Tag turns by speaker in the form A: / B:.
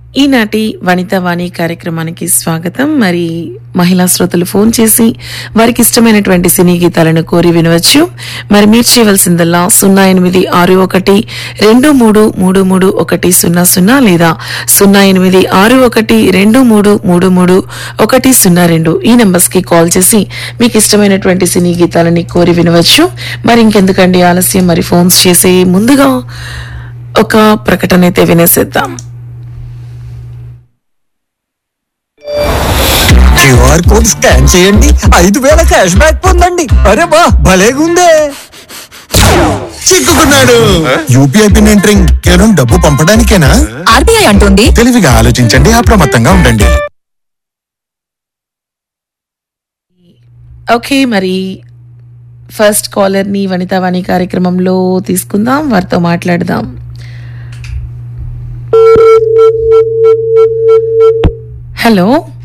A: ఈనాటి వనితావాణి కార్యక్రమానికి స్వాగతం మరి మహిళా శ్రోతలు ఫోన్ చేసి వారికి ఇష్టమైనటువంటి సినీ గీతాలను కోరి వినవచ్చు మరి మీరు చేయవలసిందల్లా సున్నా ఎనిమిది ఆరు ఒకటి రెండు మూడు మూడు మూడు ఒకటి సున్నా సున్నా లేదా సున్నా ఎనిమిది ఆరు ఒకటి రెండు మూడు మూడు మూడు ఒకటి సున్నా రెండు ఈ నెంబర్స్ కి కాల్ చేసి మీకు ఇష్టమైనటువంటి సినీ గీతాలని కోరి వినవచ్చు మరి ఇంకెందుకండి ఆలస్యం మరి ఫోన్స్ చేసే ముందుగా ఒక ప్రకటన అయితే వినేసేద్దాం
B: క్యూఆర్ కోడ్ స్కాన్ చేయండి ఐదు వేల క్యాష్ బ్యాక్ పొందండి అరే బా భలేగుందే
C: చిక్కుకున్నాడు యూపీఐ పిన్ ఎంటరింగ్ కేవలం డబ్బు పంపడానికేనా
D: ఆర్బీఐ అంటోంది
C: తెలివిగా ఆలోచించండి అప్రమత్తంగా ఉండండి
A: ఓకే మరి ఫస్ట్ కాలర్ ని వనితావాణి కార్యక్రమంలో తీసుకుందాం వారితో మాట్లాడదాం హలో